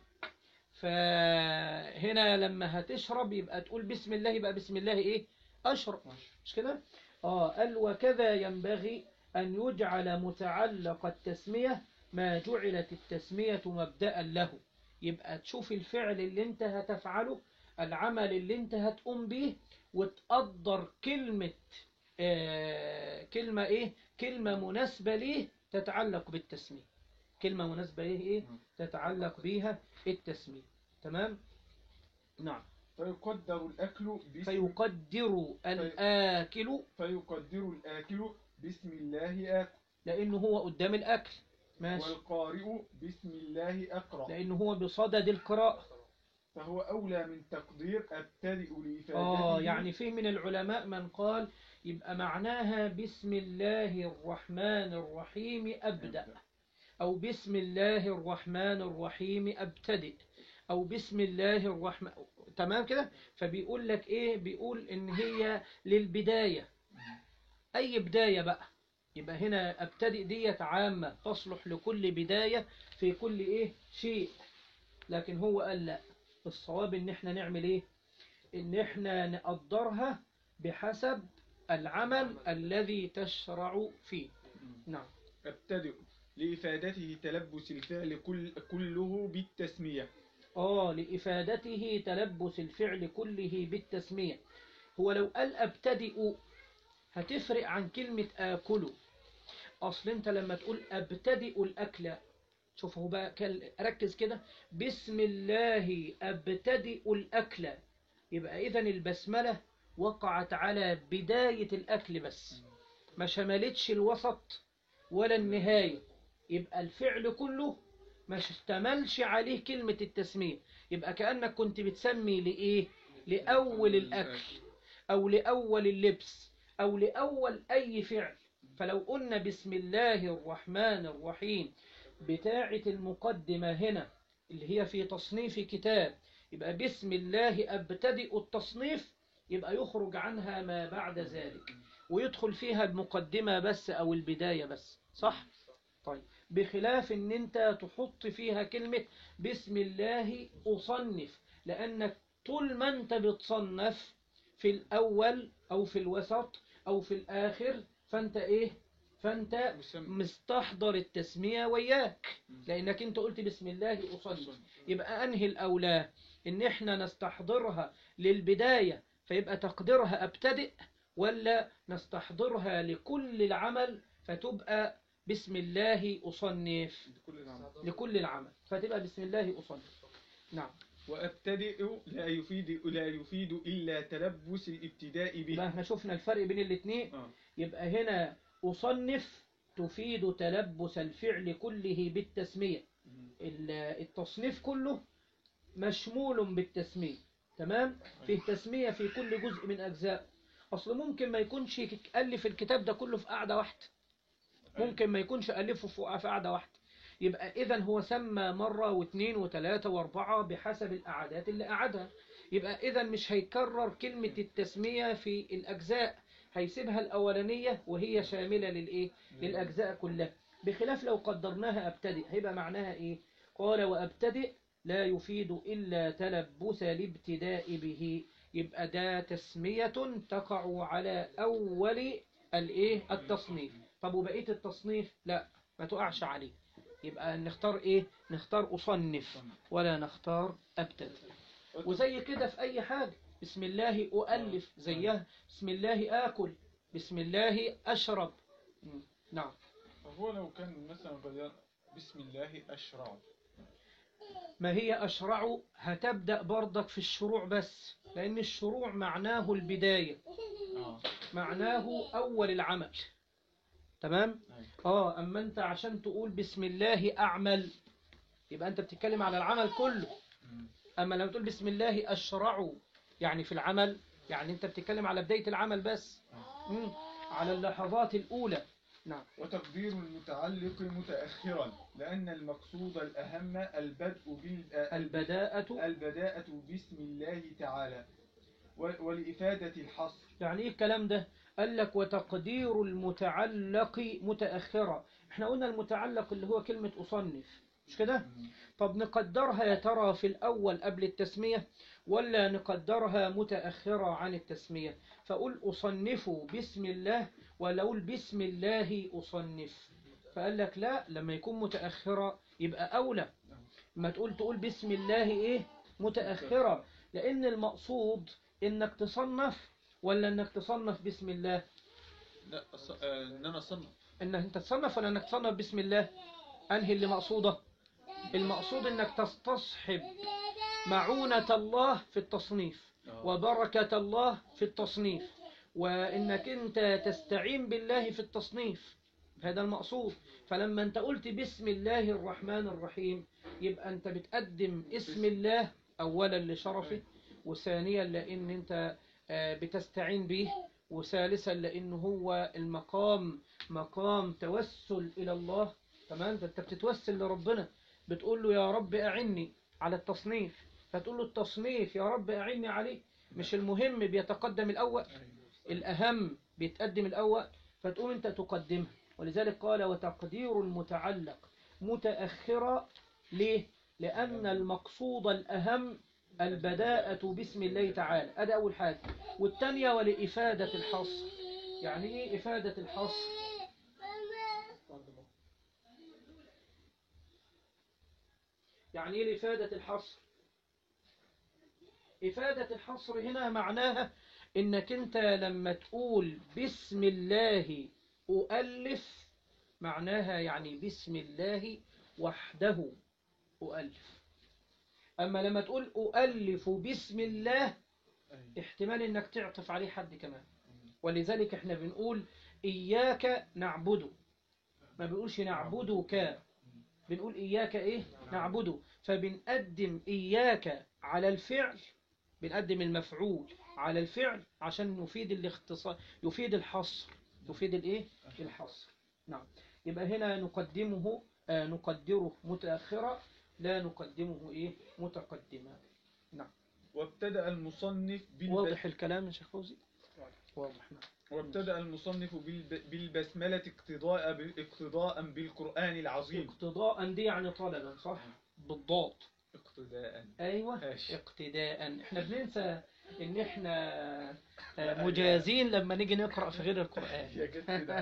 فهنا لما هتشرب يبقى تقول بسم الله يبقى بسم الله إيه أشرب مش كده آه قال وكذا ينبغي أن يجعل متعلق التسمية ما جعلت التسمية مبدأ له يبقى تشوف الفعل اللي انت هتفعله العمل اللي انت هتقوم به وتقدر كلمة آه كلمة ايه كلمة مناسبة ليه تتعلق بالتسمية كلمة مناسبة ليه ايه تتعلق بيها التسمية تمام نعم فيقدر الأكل باسم فيقدر الآكل فيقدر الآكل بسم الله آكل لأنه هو قدام الأكل ماشي والقارئ بسم الله أقرأ لأنه هو بصدد القراءة فهو أولى من تقدير أبتدئ لإفادته آه يعني في من العلماء من قال يبقى معناها بسم الله الرحمن الرحيم أبدأ أو بسم الله الرحمن الرحيم أبتدئ أو بسم الله الرحمن تمام كده فبيقول لك إيه بيقول إن هي للبداية أي بداية بقى يبقى هنا أبتدئ ديت عامة تصلح لكل بداية في كل إيه شيء لكن هو قال لا الصواب إن إحنا نعمل إيه إن إحنا نقدرها بحسب العمل الذي تشرع فيه نعم أبتدئ لإفادته تلبس الفعل كل كله بالتسمية آه لإفادته تلبس الفعل كله بالتسمية هو لو قال أبتدئ هتفرق عن كلمة آكله أصل أنت لما تقول أبتدئ الأكل شوف هو بقى كل- ركز كده بسم الله أبتدئ الأكل يبقى إذن البسملة وقعت على بداية الأكل بس ما شملتش الوسط ولا النهاية يبقى الفعل كله ما اشتملش عليه كلمة التسمية يبقى كأنك كنت بتسمي لإيه لأول الأكل أو لأول اللبس أو لأول أي فعل فلو قلنا بسم الله الرحمن الرحيم بتاعة المقدمة هنا اللي هي في تصنيف كتاب يبقى بسم الله أبتدئ التصنيف يبقى يخرج عنها ما بعد ذلك ويدخل فيها المقدمة بس أو البداية بس صح؟ طيب بخلاف ان انت تحط فيها كلمة بسم الله أصنف لأنك طول ما انت بتصنف في الأول أو في الوسط أو في الآخر فانت ايه فانت مسمى. مستحضر التسمية وياك لانك انت قلت بسم الله اصلي يبقى انهي الاولى ان احنا نستحضرها للبداية فيبقى تقديرها ابتدئ ولا نستحضرها لكل العمل فتبقى بسم الله اصنف كل العمل. لكل العمل فتبقى بسم الله اصنف نعم وأبتدئ لا يفيد لا يفيد إلا تلبس الابتداء به يبقى احنا شفنا الفرق بين الاثنين آه. يبقى هنا أصنف تفيد تلبس الفعل كله بالتسمية ال- التصنيف كله مشمول بالتسمية تمام فيه تسمية في كل جزء من أجزاء أصل ممكن ما يكونش ألف الكتاب ده كله في قاعدة واحدة ممكن ما يكونش ألفه في في قاعدة واحدة يبقى إذا هو سمى مرة واثنين وثلاثة وأربعة بحسب الأعداد اللي قعدها يبقى إذا مش هيكرر كلمة التسمية في الأجزاء هيسيبها الأولانية وهي شاملة للإيه؟ للأجزاء كلها بخلاف لو قدرناها أبتدئ هيبقى معناها إيه؟ قال وأبتدئ لا يفيد إلا تلبس الابتداء به يبقى ده تسمية تقع على أول الإيه؟ التصنيف طب وبقية التصنيف لا ما تقعش عليه يبقى نختار إيه؟ نختار أصنف ولا نختار أبتدئ وزي كده في أي حاجة بسم الله أؤلف زيها بسم الله آكل بسم الله أشرب م. نعم هو لو كان مثلا بدأ بسم الله أشرع ما هي أشرع هتبدأ برضك في الشروع بس لأن الشروع معناه البداية آه. معناه أول العمل تمام آه أما أنت عشان تقول بسم الله أعمل يبقى أنت بتتكلم على العمل كله أما لما تقول بسم الله أشرع يعني في العمل يعني أنت بتتكلم على بداية العمل بس مم. على اللحظات الأولى نعم وتقدير المتعلق متأخرا لأن المقصود الأهم البدء بال البداءة البداءة بسم الله تعالى و- ولإفادة الحصر يعني ايه الكلام ده قال لك وتقدير المتعلق متأخرة احنا قلنا المتعلق اللي هو كلمة أصنف مش كده طب نقدرها يا ترى في الأول قبل التسمية ولا نقدرها متأخرة عن التسمية فقول أصنف بسم الله ولا أقول بسم الله أصنف فقال لك لا لما يكون متأخرة يبقى أولى ما تقول تقول بسم الله إيه متأخرة لأن المقصود إنك تصنف ولا إنك تصنف بسم الله لا أص... آه إن أنا أصنف إنك أنت تصنف ولا إنك تصنف بسم الله أنهي اللي مقصودة المقصود إنك تستصحب معونة الله في التصنيف وبركة الله في التصنيف وإنك أنت تستعين بالله في التصنيف هذا المقصود فلما أنت قلت بسم الله الرحمن الرحيم يبقى أنت بتقدم اسم الله أولا لشرفه وثانيا لأن أنت آه، بتستعين به وثالثا لأنه هو المقام مقام توسل إلى الله تمام ده أنت بتتوسل لربنا بتقول له يا رب أعني على التصنيف فتقول له التصنيف يا رب أعني عليه مش المهم بيتقدم الأول الأهم بيتقدم الأول فتقوم أنت تقدمها ولذلك قال وتقدير المتعلق متأخرة ليه؟ لأن المقصود الأهم البداءة باسم الله تعالى هذا أول حاجة والثانية ولإفادة الحصر يعني إيه إفادة الحصر؟ يعني إيه إفادة الحصر؟ إفادة الحصر هنا معناها إنك أنت لما تقول بسم الله أؤلف معناها يعني بسم الله وحده أؤلف أما لما تقول أؤلف بسم الله احتمال إنك تعطف عليه حد كمان ولذلك احنا بنقول إياك نعبده ما بنقولش نعبدك بنقول إياك إيه نعبده فبنقدم إياك على الفعل بنقدم المفعول على الفعل عشان يفيد الاختصار يفيد الحصر يفيد الايه الحصر نعم يبقى هنا نقدمه آه نقدره متأخرة لا نقدمه ايه متقدما نعم وابتدأ المصنف بالب... واضح الكلام يا شيخ فوزي واضح نعم وابتدأ المصنف بالب... بالبسملة اقتضاء ب... اقتضاء بالقرآن العظيم اقتضاء دي يعني طلبا صح بالضاد اقتداء ايوه ماشي. اقتداء احنا بننسى ان احنا آه، مجازين لما نيجي نقرأ في غير القرآن يا جت كده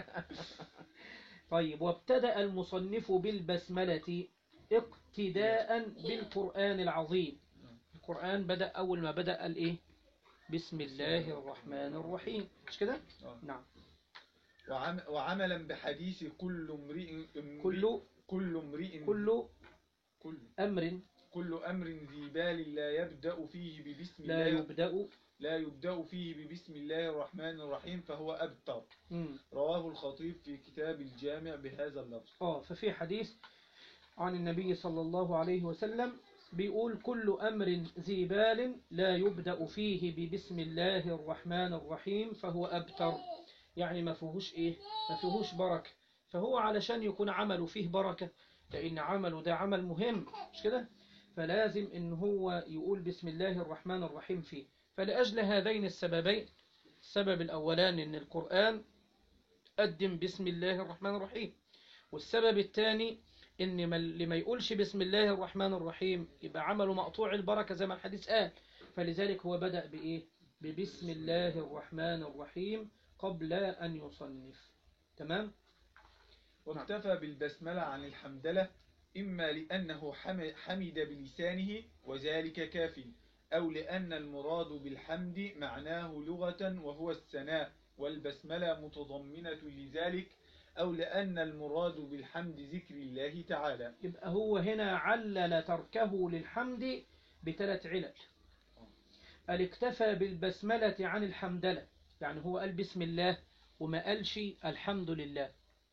طيب وابتدأ المصنف بالبسملة اقتداء بالقرآن العظيم القرآن بدأ أول ما بدأ الإيه بسم الله الرحمن الرحيم مش كده آه. نعم وعم وعملا بحديث كل امرئ امرئ- كل كل امرئ كل كل أمر كل امر ذي بال لا يبدا فيه ببسم لا الله يبدأ لا يبدا فيه ببسم الله الرحمن الرحيم فهو ابتر مم. رواه الخطيب في كتاب الجامع بهذا اللفظ اه ففي حديث عن النبي صلى الله عليه وسلم بيقول كل أمر ذي بال لا يبدأ فيه ببسم الله الرحمن الرحيم فهو أبتر يعني ما فيهوش إيه ما فيهوش بركة فهو علشان يكون عمله فيه بركة لأن عمله ده عمل مهم مش كده فلازم إن هو يقول بسم الله الرحمن الرحيم فيه فلأجل هذين السببين السبب الأولاني إن القرآن قدم بسم الله الرحمن الرحيم والسبب الثاني ان ما- اللي ما يقولش بسم الله الرحمن الرحيم يبقى عمله مقطوع البركة زي ما الحديث قال فلذلك هو بدأ بإيه ببسم الله الرحمن الرحيم قبل أن يصنف تمام واكتفى بالبسملة عن الحمدلة إما لأنه حم- حمد بلسانه وذلك كاف أو لأن المراد بالحمد معناه لغة وهو الثناء والبسملة متضمنة لذلك أو لأن المراد بالحمد ذكر الله تعالى يبقى هو هنا علل تركه للحمد بثلاث علل قال اكتفى بالبسملة عن الحمدلة يعني هو قال بسم الله وما قالش الحمد لله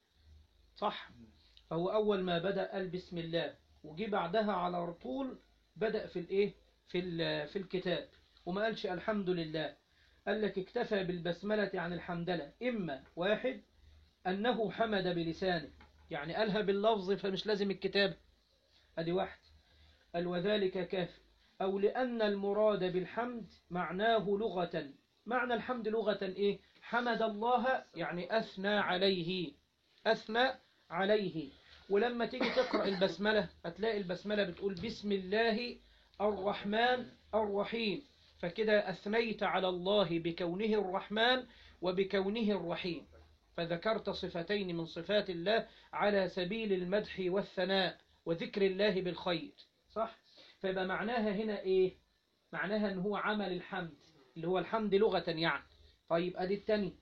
صح فهو أول ما بدأ قال بسم الله وجي بعدها على طول بدأ في الإيه في ال- في الكتاب وما قالش الحمد لله قال لك اكتفى بالبسملة عن الحمدلة إما واحد أنه حمد بلسانه يعني قالها باللفظ فمش لازم الكتاب أدي واحد قال وذلك كاف أو لأن المراد بالحمد معناه لغة معنى الحمد لغة إيه حمد الله يعني أثنى عليه أثنى عليه ولما تيجي تقرأ البسملة هتلاقي البسملة بتقول بسم الله الرحمن الرحيم فكده أثنيت على الله بكونه الرحمن وبكونه الرحيم فذكرت صفتين من صفات الله على سبيل المدح والثناء وذكر الله بالخير صح فيبقى معناها هنا ايه معناها ان هو عمل الحمد اللي هو الحمد لغة يعني طيب ادي التاني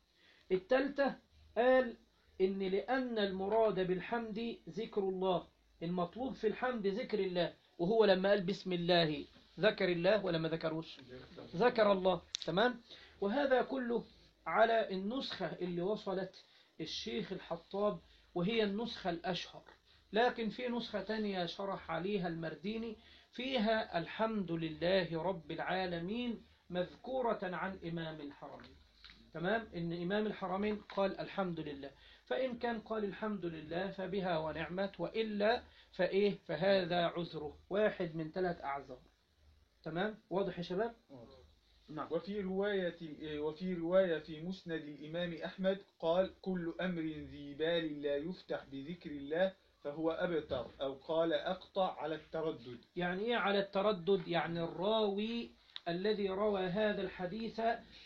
التالتة قال ان لان المراد بالحمد ذكر الله المطلوب في الحمد ذكر الله وهو لما قال بسم الله ذكر الله ولا ما ذكروش ذكر الله تمام وهذا كله على النسخة اللي وصلت الشيخ الحطاب وهي النسخة الأشهر لكن في نسخة تانية شرح عليها المرديني فيها الحمد لله رب العالمين مذكورة عن إمام الحرمين تمام إن إمام الحرمين قال الحمد لله فإن كان قال الحمد لله فبها ونعمت وإلا فإيه فهذا عذره واحد من ثلاث أعذار تمام واضح يا شباب نعم وفي رواية وفي رواية في مسند الإمام أحمد قال كل أمر ذي بال لا يفتح بذكر الله فهو أبتر أو قال أقطع على التردد يعني إيه على التردد يعني الراوي الذي روى هذا الحديث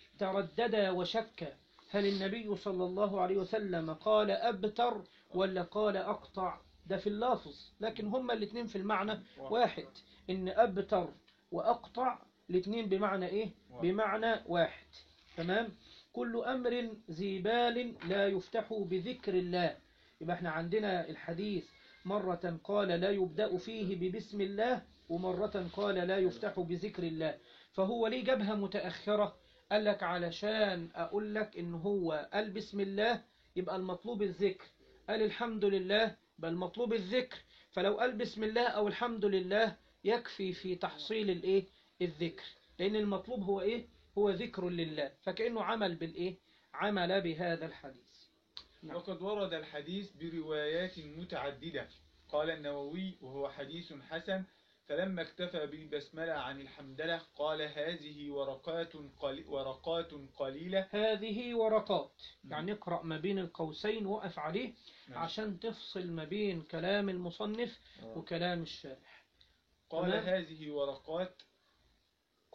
تردد وشك هل النبي صلى الله عليه وسلم قال أبتر ولا قال أقطع ده في اللفظ لكن هما الاثنين في المعنى واحد إن أبتر وأقطع الاثنين بمعنى إيه بمعنى واحد تمام كل أمر ذي بال لا يفتح بذكر الله يبقى احنا عندنا الحديث مرة قال لا يبدأ فيه ببسم الله ومرة قال لا يفتح بذكر الله فهو ليه جابها متأخرة قال لك علشان أقول لك إن هو قال بسم الله يبقى المطلوب الذكر قال الحمد لله بل المطلوب الذكر فلو قال بسم الله أو الحمد لله يكفي في تحصيل الإيه الذكر لأن المطلوب هو إيه هو ذكر لله فكأنه عمل بالإيه عمل بهذا الحديث نعم. وقد ورد الحديث بروايات متعددة قال النووي وهو حديث حسن فلما اكتفى بالبسملة عن الحمدلة قال هذه ورقات, قلي ورقات قليلة هذه ورقات يعني اقرأ ما بين القوسين وقف عليه نعم. عشان تفصل ما بين كلام المصنف وكلام الشارح قال تمام. هذه ورقات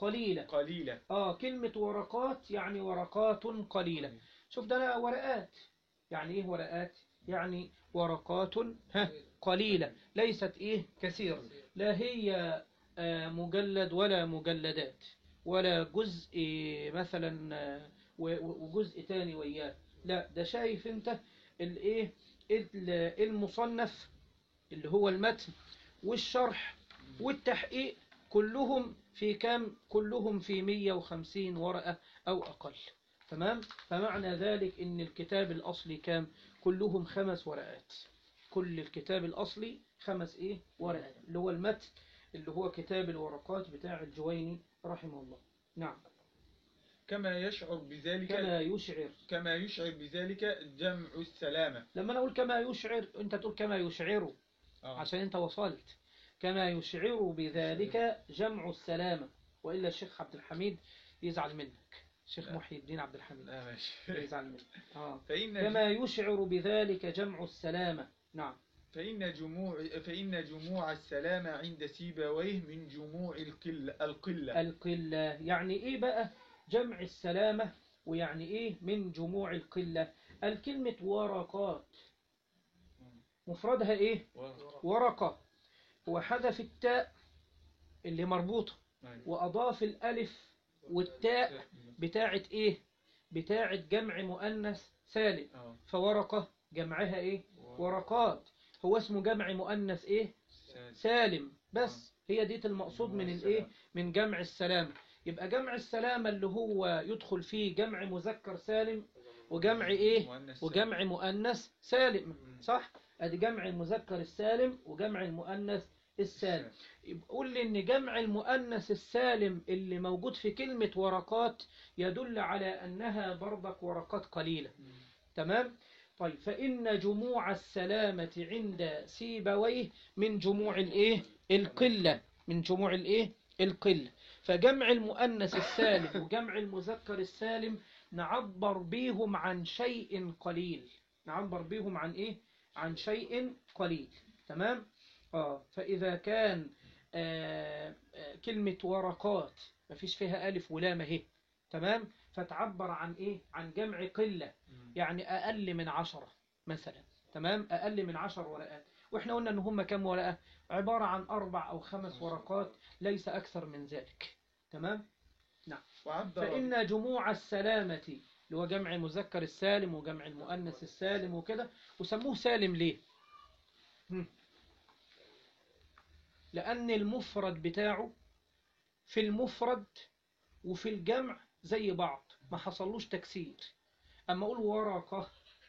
قليلة قليلة اه كلمة ورقات يعني ورقات قليلة شوف ده أنا ورقات يعني ايه ورقات يعني ورقات ها قليلة ليست ايه كثيرة لا هي آه، مجلد ولا مجلدات ولا جزء مثلا آه، و- و- وجزء تاني وياه لا ده شايف انت الايه ال- المصنف اللي هو المتن والشرح والتحقيق كلهم في كام كلهم في 150 ورقة أو أقل تمام فمعنى ذلك إن الكتاب الأصلي كام كلهم خمس ورقات كل الكتاب الأصلي خمس إيه ورقات اللي هو المتن اللي هو كتاب الورقات بتاع الجويني رحمه الله نعم كما يشعر بذلك كما يشعر كما يشعر بذلك جمع السلامة لما أنا أقول كما يشعر أنت تقول كما يشعر آه. عشان أنت وصلت كما يشعر بذلك جمع السلامة وإلا الشيخ عبد الحميد يزعل منك الشيخ لا. محي الدين عبد الحميد لا ماشي يزعل منك آه. فإن كما يشعر بذلك جمع السلامة نعم فإن جموع فإن جموع السلامة عند سيبويه من جموع القلة القلة القلة يعني إيه بقى جمع السلامة ويعني إيه من جموع القلة الكلمة ورقات مفردها إيه ورقة وحذف التاء اللي مربوطة وأضاف الألف والتاء بتاعت إيه بتاعت جمع مؤنث سالم آه. فورقة جمعها إيه ورقات هو اسمه جمع مؤنث إيه سالم بس هي ديت المقصود من الإيه من جمع السلامة يبقى جمع السلامة اللي هو يدخل فيه جمع مذكر سالم وجمع إيه مؤنث وجمع مؤنث سالم صح ادي جمع المذكر السالم وجمع المؤنث السالم يبقى قول لي ان جمع المؤنث السالم اللي موجود في كلمة ورقات يدل على انها برضك ورقات قليلة تمام طيب فإن جموع السلامة عند سيبويه من جموع الايه القلة من جموع الايه القلة فجمع المؤنث السالم وجمع المذكر السالم نعبر بيهم عن شيء قليل نعبر بيهم عن ايه عن شيء قليل تمام اه فإذا كان آه آه كلمة ورقات مفيش فيها ألف ولام اهي تمام فتعبر عن ايه عن جمع قلة يعني أقل من عشرة مثلا تمام أقل من عشر ورقات وإحنا قلنا إن هم كم ورقة عبارة عن أربع أو خمس ورقات ليس أكثر من ذلك تمام وعبر فإن جموع السلامة اللي هو جمع المذكر السالم وجمع المؤنث السالم وكده وسموه سالم ليه هم. لأن المفرد بتاعه في المفرد وفي الجمع زي بعض ما حصلوش تكسير أما أقول ورقة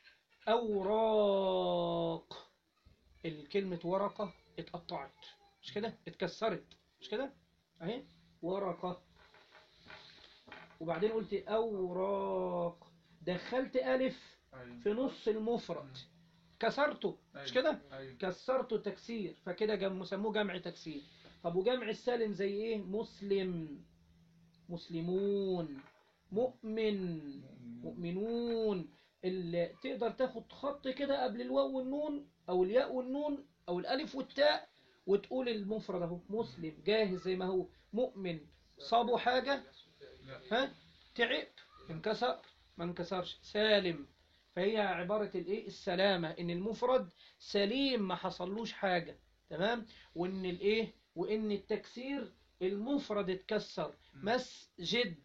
أوراق الكلمة ورقة اتقطعت مش كده اتكسرت مش كده اهي ورقة وبعدين قلت أوراق دخلت ألف في نص المفرد كسرته مش كده كسرته تكسير فكده جم سموه جمع تكسير طب وجمع السالم زي ايه مسلم مسلمون مؤمن مؤمنون اللي تقدر تاخد خط كده قبل الواو والنون او الياء والنون او الالف والتاء وتقول المفرد اهو مسلم جاهز زي ما هو مؤمن صابه حاجة ها تعب انكسر ما انكسرش سالم فهي عبارة الايه السلامة ان المفرد سليم ما حصلوش حاجة تمام وان الايه وان التكسير المفرد اتكسر مسجد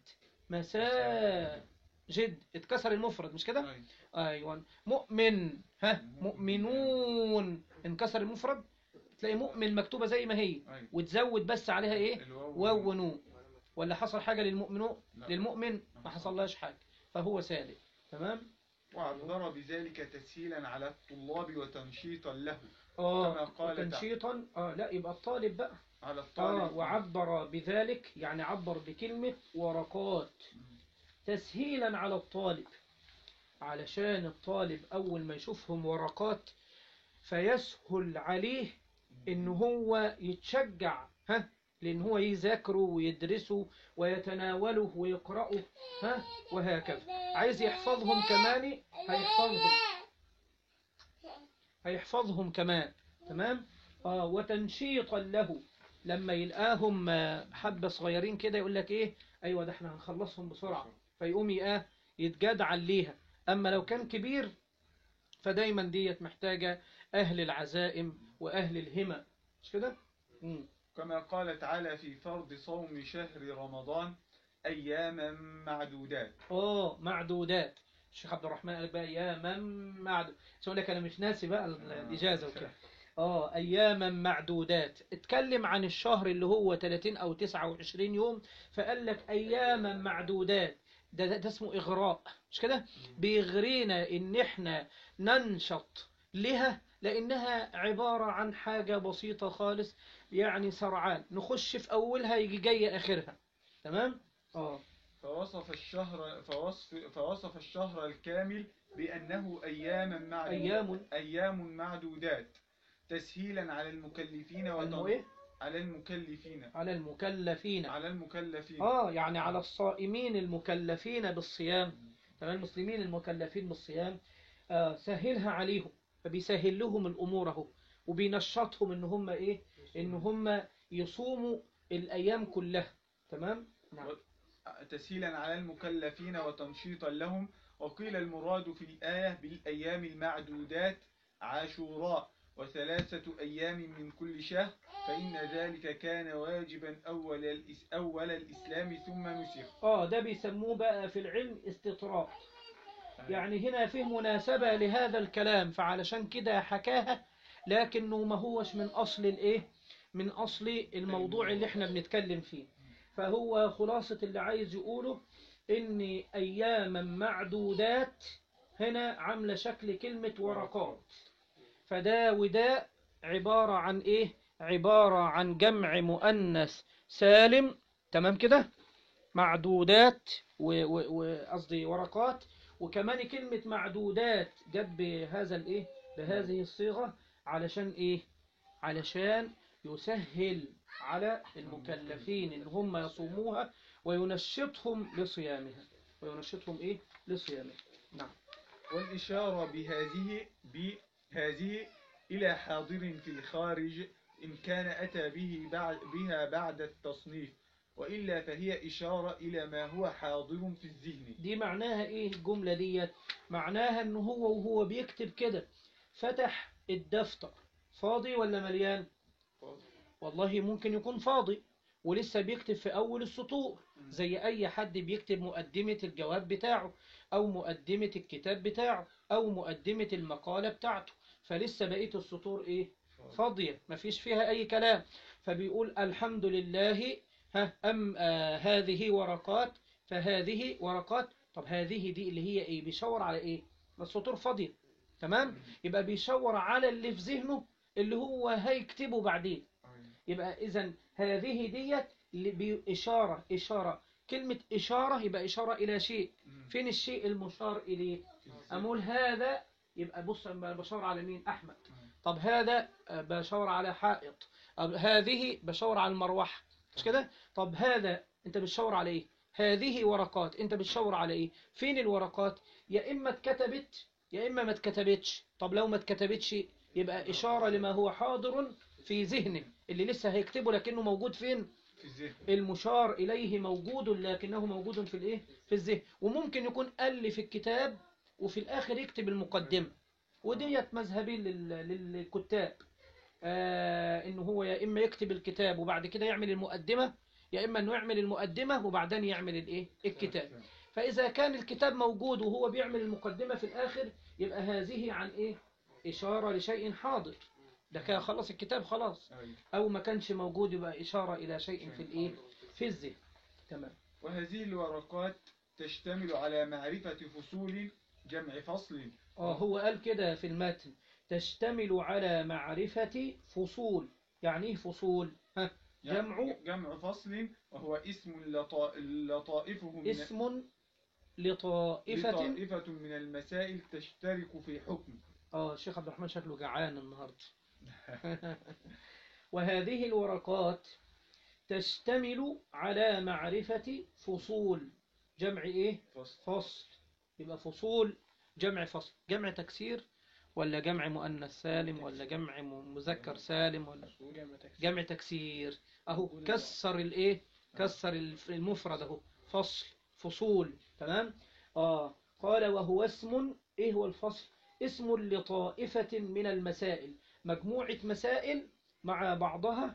مساجد اتكسر المفرد مش كده ايوه مؤمن ها مؤمنون انكسر المفرد تلاقي مؤمن مكتوبة زي ما هي وتزود بس عليها ايه واو ونون ولا حصل حاجة للمؤمنون للمؤمن ما حصلهاش حاجة فهو سالم تمام وعبر بذلك تسهيلا على الطلاب وتنشيطا له اه كما قال تنشيطا اه لا يبقى الطالب بقى على الطالب اه وعبر بذلك يعني عبر بكلمة ورقات تسهيلا على الطالب علشان الطالب أول ما يشوفهم ورقات فيسهل عليه إن هو يتشجع ها لأن هو يذاكره ويدرسه ويتناوله ويقرأه ها وهكذا عايز يحفظهم كمان هيحفظهم هيحفظهم كمان تمام آه وتنشيطا له لما يلقاهم آه، حبة صغيرين كده يقول لك ايه ايوه ده احنا هنخلصهم بسرعة فيقوم يقاه يتجدع ليها اما لو كان كبير فدايما ديت محتاجة اهل العزائم واهل الهمة مش كده مم. كما قال تعالى في فرض صوم شهر رمضان أياما معدودات اه معدودات الشيخ عبد الرحمن قال بقى اياما معدود يقول لك انا مش ناسي بقى ال- الاجازه وكده اه اياما معدودات اتكلم عن الشهر اللي هو 30 او 29 يوم فقال لك اياما معدودات ده, ده, ده اسمه اغراء مش كده بيغرينا ان احنا ننشط لها لانها عباره عن حاجه بسيطه خالص يعني سرعان نخش في اولها يجي جاي اخرها تمام اه فوصف الشهر فوصف فوصف الشهر الكامل بأنه أياما معدودات ايام أيام معدودات تسهيلا على المكلفين انه وتن... ايه على المكلفين على المكلفين على المكلفين اه يعني على الصائمين المكلفين بالصيام تمام المسلمين المكلفين بالصيام آه سهلها عليهم فبيسهل لهم الامور اهو وبينشطهم ان هم ايه ان هم يصوموا الايام كلها تمام نعم تسهيلا على المكلفين وتنشيطا لهم وقيل المراد في الآية بالأيام المعدودات عاشوراء وثلاثة أيام من كل شهر فإن ذلك كان واجبا أول, الإس أول الإسلام ثم نسخ اه ده بيسموه بقى في العلم استطراد يعني هنا فيه مناسبة لهذا الكلام فعلشان كده حكاها لكنه ما هوش من أصل الإيه من أصل الموضوع اللي احنا بنتكلم فيه فهو خلاصة اللي عايز يقوله إن أياما معدودات هنا عاملة شكل كلمة ورقات فده وده عبارة عن إيه عبارة عن جمع مؤنث سالم تمام كده معدودات و- و- وقصدي ورقات وكمان كلمة معدودات جت بهذا الايه بهذه الصيغة علشان ايه علشان يسهل على المكلفين ان هم يصوموها وينشطهم لصيامها وينشطهم ايه لصيامها نعم والإشارة بهذه بهذه إلى حاضر في الخارج إن كان أتى به بعد بها بعد التصنيف وإلا فهي إشارة إلى ما هو حاضر في الذهن دي معناها ايه الجملة ديت معناها ان هو وهو بيكتب كده فتح الدفتر فاضي ولا مليان والله ممكن يكون فاضي ولسه بيكتب في أول السطور زي أي حد بيكتب مقدمة الجواب بتاعه أو مقدمة الكتاب بتاعه أو مقدمة المقالة بتاعته فلسه بقية السطور إيه فاضية مفيش فيها أي كلام فبيقول الحمد لله ها أم آه هذه ورقات فهذه ورقات طب هذه دي اللي هي إيه بيشاور على إيه ما السطور فاضية تمام يبقى بيشاور على اللي في ذهنه اللي هو هيكتبه بعدين يبقى إذا هذه ديت اللي بإشارة إشارة كلمة إشارة يبقى إشارة إلى شيء فين الشيء المشار إليه أقول هذا يبقى بص أنا بشاور على مين أحمد طب هذا آه، بشاور على حائط طب هذه بشاور على المروحة مش كده طب هذا أنت بتشاور على إيه هذه ورقات أنت بتشاور على إيه فين الورقات يا إما اتكتبت يا إما ما اتكتبتش طب لو ما اتكتبتش يبقى إشارة لما هو حاضر في ذهنه اللي لسه هيكتبه لكنه موجود فين في الذهن المشار إليه موجود لكنه موجود في الإيه في الذهن وممكن يكون ألف الكتاب وفي الآخر يكتب المقدمة وديت مذهبين لل- للكتاب آه إنه هو يا إما يكتب الكتاب وبعد كده يعمل المقدمة يا إما إنه يعمل المقدمة وبعدين يعمل الإيه الكتاب فإذا كان الكتاب موجود وهو بيعمل المقدمة في الآخر يبقى هذه عن إيه إشارة لشيء حاضر ده كده خلص الكتاب خلاص أيوة. أو ما كانش موجود يبقى إشارة إلى شيء في الإيه في الذهن تمام وهذه الورقات تشتمل على معرفة فصول جمع فصل آه هو قال كده في المتن تشتمل على معرفة فصول يعني إيه فصول ها جمع جمع فصل وهو اسم لطا- لطائفه من اسم لطائفة لطائفة من المسائل تشترك في حكم آه الشيخ عبد الرحمن شكله جعان النهاردة وهذه الورقات تشتمل على معرفة فصول جمع إيه فصل فصل يبقى فصول جمع فصل جمع تكسير ولا جمع مؤنث سالم ولا جمع م- مذكر سالم ولا جامع تكسير جمع تكسير اهو كسر الايه كسر الف- المفرد اهو فصل فصول تمام اه قال وهو اسم ايه هو الفصل اسم لطائفة من المسائل مجموعة مسائل مع بعضها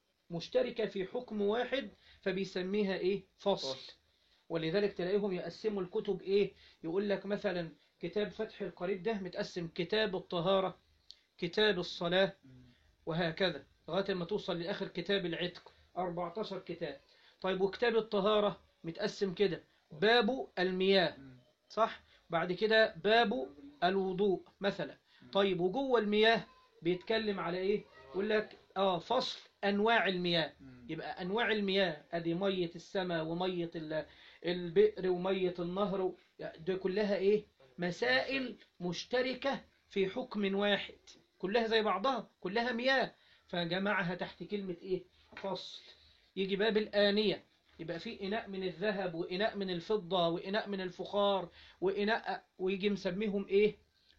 مشتركة في حكم واحد فبيسميها ايه فصل فصل. ولذلك تلاقيهم يقسموا الكتب ايه يقول لك مثلا كتاب فتح القريب ده متقسم كتاب الطهارة كتاب الصلاة وهكذا لغاية ما توصل لآخر كتاب العتق 14 كتاب طيب وكتاب الطهارة متقسم كده باب المياه صح بعد كده باب الوضوء مثلا طيب وجوه المياه بيتكلم على ايه يقول لك اه فصل انواع المياه يبقى انواع المياه ادي ميه السماء وميه ال- البئر وميه النهر و- دي كلها ايه مسائل مشتركه في حكم واحد كلها زي بعضها كلها مياه فجمعها تحت كلمه ايه فصل يجي باب الآنية يبقى في إناء من الذهب وإناء من الفضة وإناء من الفخار وإناء ويجي مسميهم إيه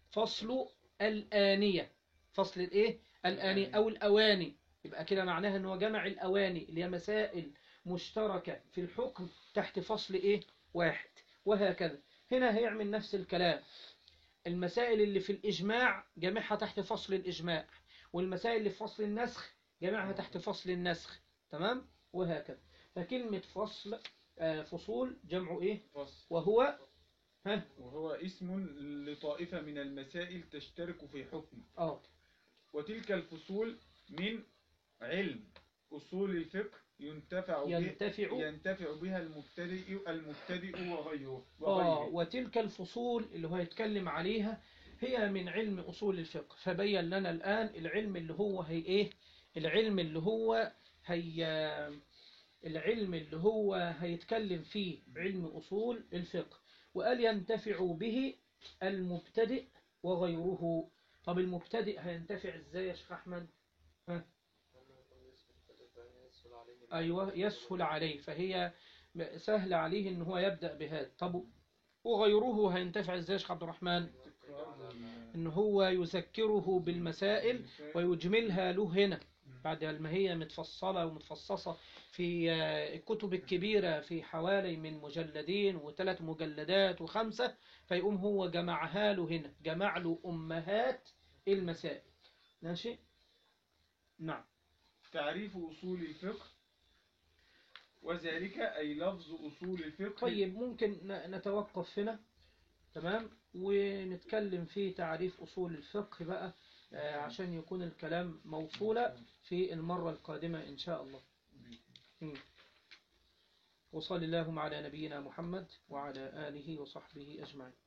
فصل الآنية فصل الإيه الآنية أو الأواني يبقى كده معناها إن هو جمع الأواني اللي هي مسائل مشتركة في الحكم تحت فصل إيه واحد وهكذا هنا هيعمل نفس الكلام المسائل اللي في الإجماع جمعها تحت فصل الإجماع والمسائل اللي في فصل النسخ جمعها تحت فصل النسخ تمام وهكذا فكلمة فصل آه، فصول جمع إيه فصل وهو ها وهو اسم لطائفة من المسائل تشترك في حكم آه وتلك الفصول من علم أصول الفقه ينتفع به ينتفع ينتفع بها المبتدئ المبتدئ وغيره آه وغيره وتلك الفصول اللي هو يتكلم عليها هي من علم أصول الفقه فبين لنا الآن العلم اللي هو هي إيه العلم اللي هو هي العلم اللي هو هيتكلم فيه علم أصول الفقه وقال ينتفع به المبتدئ وغيره طب المبتدئ هينتفع ازاي يا شيخ أحمد ها أيوة يسهل عليه فهي سهل عليه ان هو يبدأ بهذا طب وغيره هينتفع ازاي يا شيخ عبد الرحمن ان هو يذكره بالمسائل ويجملها له هنا بعد ما هي متفصلة ومتفصصة في آه، الكتب الكبيرة في حوالي من مجلدين وثلاث مجلدات وخمسة فيقوم هو جمعها له هنا جمع له أمهات المسائل ماشي نعم تعريف أصول الفقه وذلك أي لفظ أصول الفقه طيب ممكن ن- نتوقف هنا تمام ونتكلم في تعريف أصول الفقه بقى آه، عشان يكون الكلام موصولا في المرة القادمة إن شاء الله مم. وصل اللهم على نبينا محمد وعلى آله وصحبه أجمعين